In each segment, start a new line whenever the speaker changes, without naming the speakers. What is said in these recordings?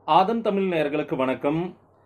ஆதன் தமிழ் நேயர்களுக்கு வணக்கம்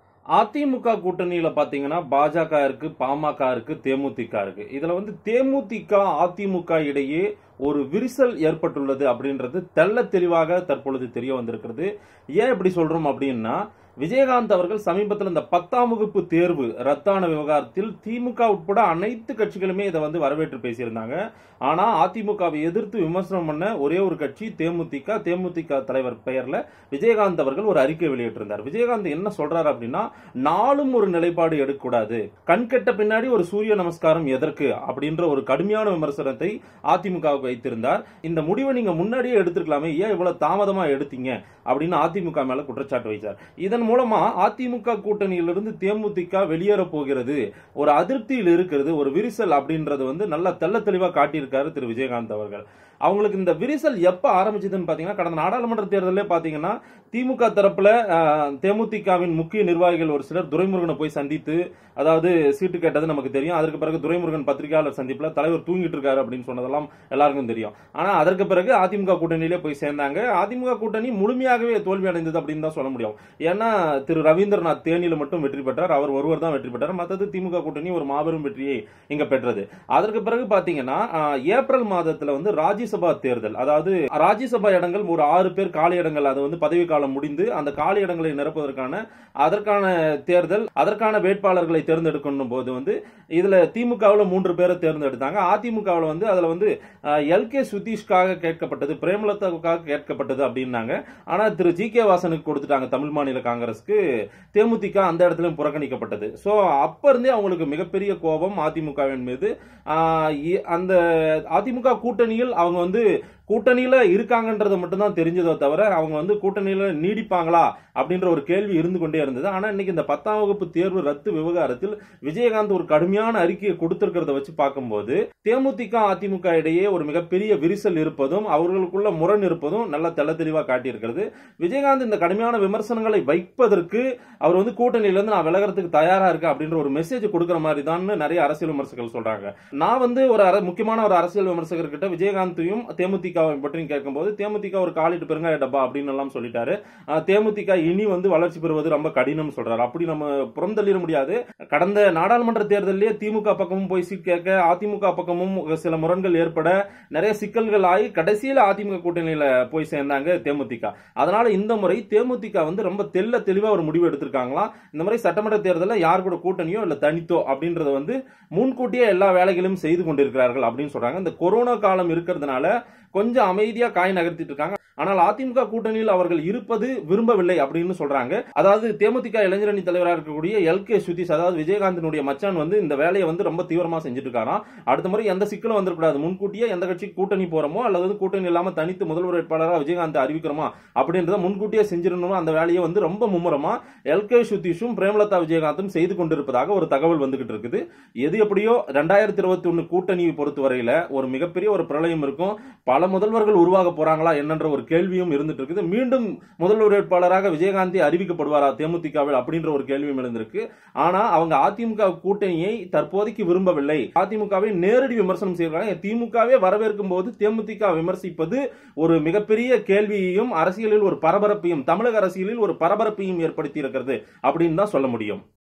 அதிமுக கூட்டணியில பாத்தீங்கன்னா பாஜக இருக்கு பாமக இருக்கு தேமுதிக இருக்கு இதுல வந்து தேமுதிக அதிமுக இடையே ஒரு விரிசல் ஏற்பட்டுள்ளது அப்படின்றது தெள்ள தெளிவாக தற்பொழுது தெரிய வந்திருக்கிறது ஏன் இப்படி சொல்றோம் அப்படின்னா விஜயகாந்த் அவர்கள் சமீபத்தில் இந்த பத்தாம் வகுப்பு தேர்வு ரத்தான விவகாரத்தில் திமுக உட்பட அனைத்து கட்சிகளுமே இதை வந்து வரவேற்று பேசியிருந்தாங்க ஆனா அதிமுகவை எதிர்த்து விமர்சனம் பண்ண ஒரே ஒரு கட்சி தேமுதிக தேமுதிக தலைவர் பெயர்ல விஜயகாந்த் அவர்கள் ஒரு அறிக்கை வெளியிட்டிருந்தார் விஜயகாந்த் என்ன சொல்றாரு அப்படின்னா நாளும் ஒரு நிலைப்பாடு எடுக்கக்கூடாது கண்கெட்ட பின்னாடி ஒரு சூரிய நமஸ்காரம் எதற்கு அப்படின்ற ஒரு கடுமையான விமர்சனத்தை அதிமுகவுக்கு வைத்திருந்தார் இந்த முடிவை நீங்க முன்னாடியே எடுத்திருக்கலாமே ஏன் இவ்வளவு தாமதமா எடுத்தீங்க அப்படின்னு அதிமுக மேல குற்றச்சாட்டு வைத்தார் இதன் மூலமா அதிமுக கூட்டணியிலிருந்து தேமுதிக வெளியேற போகிறது ஒரு அதிருப்தியில் இருக்கிறது ஒரு விரிசல் அப்படின்றது வந்து நல்லா தெள்ள தெளிவா காட்டியிருக்காரு திரு விஜயகாந்த் அவர்கள் அவங்களுக்கு இந்த விரிசல் எப்ப ஆரம்பிச்சதுன்னு பாத்தீங்கன்னா கடந்த நாடாளுமன்ற தேர்தலே பாத்தீங்கன்னா திமுக தரப்புல அஹ், தேமுதிகவின் முக்கிய நிர்வாகிகள் ஒரு சிலர் துரைமுருகனை போய் சந்தித்து அதாவது சீட்டு கேட்டது நமக்கு தெரியும் அதற்கு பிறகு துரைமுருகன் பத்திரிகையாளர் சந்திப்புல தலைவர் தூங்கிட்டு இருக்காரு அப்படின்னு சொன்னதெல்லாம் எல்லாருக்கும் தெரியும் ஆனா அதற்கு பிறகு அதிமுக கூட்டணியிலே போய் சேர்ந்தாங்க அதிமுக கூட்டணி முழுமையாகவே தோல்வி அடைந்தது அப்படின்னு தான் சொல்ல முடியும் ஏன்னா திரு ரவீந்திரநாத் தேனியில மட்டும் வெற்றி பெற்றார் அவர் ஒருவர் தான் வெற்றி பெற்றார் மற்றது திமுக கூட்டணி ஒரு மாபெரும் வெற்றியை இங்க பெற்றது அதற்கு பிறகு பாத்தீங்கன்னா ஆஹ், ஏப்ரல் மாதத்துல வந்து ராஜ்யசபா தேர்தல் அதாவது ராஜ்யசபா இடங்கள் ஒரு ஆறு பேர் காலி இடங்கள் அது வந்து பதவி காலம் முடிந்து அந்த காலி இடங்களை நிரப்புவதற்கான அதற்கான தேர்தல் அதற்கான வேட்பாளர்களை தேர்ந்தெடுக்கணும் போது வந்து இதுல திமுகவுல மூன்று பேரை தேர்ந்தெடுத்தாங்க அதிமுகவுல வந்து அதுல வந்து எல் கே சுதீஷ்காக கேட்கப்பட்டது பிரேமலதாவுக்காக கேட்கப்பட்டது அப்படின்னாங்க ஆனா திரு ஜி கே வாசனுக்கு கொடுத்துட்டாங்க தமிழ் மாநில காங்கிரஸ்க்கு தேமுதிக அந்த இடத்துலயும் புறக்கணிக்கப்பட்டது சோ அப்ப இருந்தே அவங்களுக்கு மிகப்பெரிய கோபம் அதிமுகவின் மீது ஆஹ் இ- அந்த அதிமுக கூட்டணியில் அவங்க வந்து கூட்டணியில இருக்காங்கன்றது மட்டும்தான் தெரிஞ்சதோ தவிர அவங்க வந்து கூட்டணியில நீடிப்பாங்களா அப்படின்ற ஒரு கேள்வி இருந்து கொண்டே இருந்தது ஆனா இன்னைக்கு இந்த பத்தாம் வகுப்பு தேர்வு ரத்து விவகாரத்தில் விஜயகாந்த் ஒரு கடுமையான அறிக்கையை கொடுத்திருக்கிறத வச்சு பார்க்கும்போது தேமுதிக அதிமுக இடையே ஒரு மிகப்பெரிய விரிசல் இருப்பதும் அவர்களுக்குள்ள முரண் இருப்பதும் நல்லா தெள்ள தெளிவா காட்டியிருக்கிறது விஜயகாந்த் இந்த கடுமையான விமர்சனங்களை வைப்பதற்கு அவர் வந்து கூட்டணியில இருந்து நான் விலகிறதுக்கு தயாரா இருக்கேன் அப்படின்ற ஒரு மெசேஜ் கொடுக்கிற மாதிரி தான் நிறைய அரசியல் விமர்சகர்கள் சொல்றாங்க நான் வந்து ஒரு அர- முக்கியமான ஒரு அரசியல் விமர்சகர் கிட்ட விஜயகாந்தையும் தேமுதிக பற்றியும் கேட்கும்போது தேமுதிக ஒரு காலிட்டு பெருங்காய டப்பா அப்படின்னு எல்லாம் சொல்லிட்டாரு அஹ் தேமுதிக இனி வந்து வளர்ச்சி பெறுவது ரொம்ப கடினம் சொல்றாரு அப்படி நம்ம புறந்தள்ளிட முடியாது கடந்த நாடாளுமன்ற தேர்தலிலே திமுக பக்கமும் போய் சீட் கேட்க அதிமுக பக்கமும் சில முரண்கள் ஏற்பட நிறைய சிக்கல்கள் ஆகி கடைசியில அதிமுக கூட்டணியில போய் சேர்ந்தாங்க தேமுதிக அதனால இந்த முறை தேமுதிக வந்து ரொம்ப தெள்ள தெளிவா ஒரு முடிவு எடுத்திருக்காங்களாம் இந்த முறை சட்டமன்ற தேர்தலில் யார் கூட கூட்டணியோ இல்ல தனித்தோ அப்படின்றத வந்து முன்கூட்டியே எல்லா வேலைகளையும் செய்து கொண்டிருக்கிறார்கள் அப்படின்னு சொல்றாங்க இந்த கொரோனா காலம் இருக்கிறதுனால கொஞ்சம் அமைதியா காய் நகர்த்திட்டு இருக்காங்க ஆனால் அதிமுக கூட்டணியில் அவர்கள் இருப்பது விரும்பவில்லை அப்படின்னு சொல்றாங்க அதாவது தேமுதிக இளைஞரணி தலைவராக இருக்கக்கூடிய எல் கே சுதீஷ் அதாவது விஜயகாந்தினுடைய மச்சான் வந்து இந்த வேலையை வந்து ரொம்ப தீவிரமா செஞ்சுட்டு இருக்காராம் அடுத்த முறை எந்த சிக்கலும் வந்துடக்கூடாது முன்கூட்டியே எந்த கட்சி கூட்டணி போறோமோ அல்லது வந்து கூட்டணி இல்லாம தனித்து முதல்வர் வேட்பாளராக விஜயகாந்த் அறிவிக்கிறோமா அப்படின்றத முன்கூட்டியே செஞ்சிடணும் அந்த வேலையை வந்து ரொம்ப மும்முரமா எல் கே சுதீஷும் பிரேமலதா விஜயகாந்தும் செய்து கொண்டிருப்பதாக ஒரு தகவல் வந்துகிட்டு இருக்குது எது எப்படியோ ரெண்டாயிரத்தி இருபத்தி ஒன்னு கூட்டணியை பொறுத்தவரையில ஒரு மிகப்பெரிய ஒரு பிரளயம் இருக்கும் பல முதல்வர்கள் உருவாக போறாங்களா என்னன்ற ஒரு கேள்வியும் இருந்துட்டு இருக்குது மீண்டும் முதல்வர் வேட்பாளராக விஜயகாந்தி அறிவிக்கப்படுவாரா தேமுதிகவில் அப்படின்ற ஒரு கேள்வியும் எழுந்திருக்கு ஆனா அவங்க அதிமுக கூட்டணியை தற்போதைக்கு விரும்பவில்லை அதிமுகவை நேரடி விமர்சனம் செய்யறாங்க திமுகவே வரவேற்கும் போது தேமுதிக விமர்சிப்பது ஒரு மிகப்பெரிய கேள்வியையும் அரசியலில் ஒரு பரபரப்பையும் தமிழக அரசியலில் ஒரு பரபரப்பையும் ஏற்படுத்தி இருக்கிறது அப்படின்னு தான் சொல்ல முடியும்